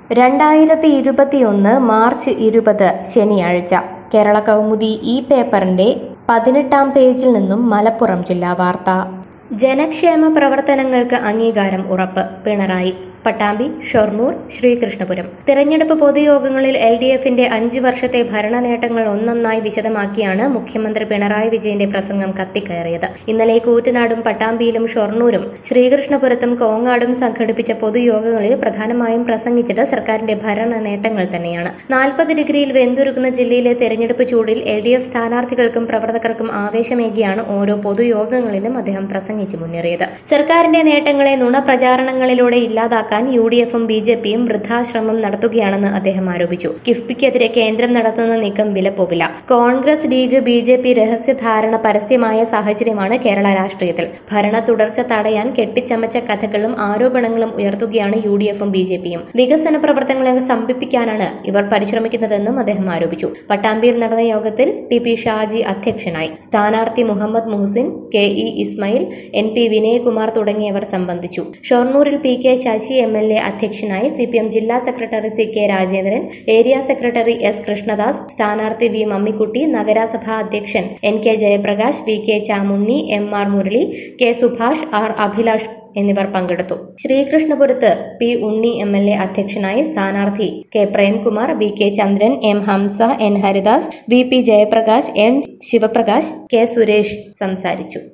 രണ്ടായിരത്തി ഇരുപത്തിയൊന്ന് മാർച്ച് ഇരുപത് ശനിയാഴ്ച കേരള കൗമുദി ഈ പേപ്പറിന്റെ പതിനെട്ടാം പേജിൽ നിന്നും മലപ്പുറം ജില്ലാ വാർത്ത ജനക്ഷേമ പ്രവർത്തനങ്ങൾക്ക് അംഗീകാരം ഉറപ്പ് പിണറായി പട്ടാമ്പി ഷൊർണൂർ ശ്രീകൃഷ്ണപുരം തിരഞ്ഞെടുപ്പ് പൊതുയോഗങ്ങളിൽ എൽ ഡി എഫിന്റെ അഞ്ചു വർഷത്തെ ഭരണ നേട്ടങ്ങൾ ഒന്നൊന്നായി വിശദമാക്കിയാണ് മുഖ്യമന്ത്രി പിണറായി വിജയന്റെ പ്രസംഗം കത്തിക്കയറിയത് ഇന്നലെ കൂറ്റനാടും പട്ടാമ്പിയിലും ഷൊർണൂരും ശ്രീകൃഷ്ണപുരത്തും കോങ്ങാടും സംഘടിപ്പിച്ച പൊതുയോഗങ്ങളിൽ പ്രധാനമായും പ്രസംഗിച്ചത് സർക്കാരിന്റെ ഭരണ നേട്ടങ്ങൾ തന്നെയാണ് നാൽപ്പത് ഡിഗ്രിയിൽ വെന്തുരുക്കുന്ന ജില്ലയിലെ തെരഞ്ഞെടുപ്പ് ചൂടിൽ എൽ ഡി എഫ് സ്ഥാനാർത്ഥികൾക്കും പ്രവർത്തകർക്കും ആവേശമേകിയാണ് ഓരോ പൊതുയോഗങ്ങളിലും അദ്ദേഹം പ്രസംഗിച്ചു മുന്നേറിയത് സർക്കാരിന്റെ നേട്ടങ്ങളെ നുണപ്രചാരണങ്ങളിലൂടെ ഇല്ലാതാക്കാൻ യു ഡി എഫും ബി ജെ പിയും വൃദ്ധാശ്രമം നടത്തുകയാണെന്ന് അദ്ദേഹം ആരോപിച്ചു കിഫ്ബിക്കെതിരെ കേന്ദ്രം നടത്തുന്ന നീക്കം വിലപ്പോവില്ല Congress League B J P രഹസ്യധാരണ പരസ്യമായ സാഹചര്യമാണ് കേരള രാഷ്ട്രീയത്തിൽ ഭരണ തുടർച്ച തടയാൻ കെട്ടിച്ചമച്ച കഥകളും ആരോപണങ്ങളും ഉയർത്തുകയാണ് യു ഡി എഫും ബി ജെ പിയും വികസന പ്രവർത്തനങ്ങളെ സംഭിപ്പിക്കാനാണ് ഇവർ പരിശ്രമിക്കുന്നതെന്നും അദ്ദേഹം ആരോപിച്ചു പട്ടാമ്പിയിൽ നടന്ന യോഗത്തിൽ ടി പി ഷാജി അധ്യക്ഷനായി സ്ഥാനാർത്ഥി Muhammad Muhsin K E Ismail N P Vinayakumar തുടങ്ങിയവർ സംബന്ധിച്ചു ഷൊർണൂരിൽ P K Sasi M L A അധ്യക്ഷനായി സി പി എം ജില്ലാ secretary C K Rajendran area secretary S Krishnadas സ്ഥാനാർത്ഥി വി മമ്മിക്കുട്ടി നഗരസഭാ അധ്യക്ഷൻ N K Jayaprakash V K Chamunni M R Murali K Subhash R Abhilash എന്നിവർ പങ്കെടുത്തു ശ്രീകൃഷ്ണപുരത്ത് P Unni M L A അധ്യക്ഷനായി സ്ഥാനാർത്ഥി K Premkumar V K Chandran M Hamsa N Haridas V P Jayaprakash M Sivaprakash K Suresh സംസാരിച്ചു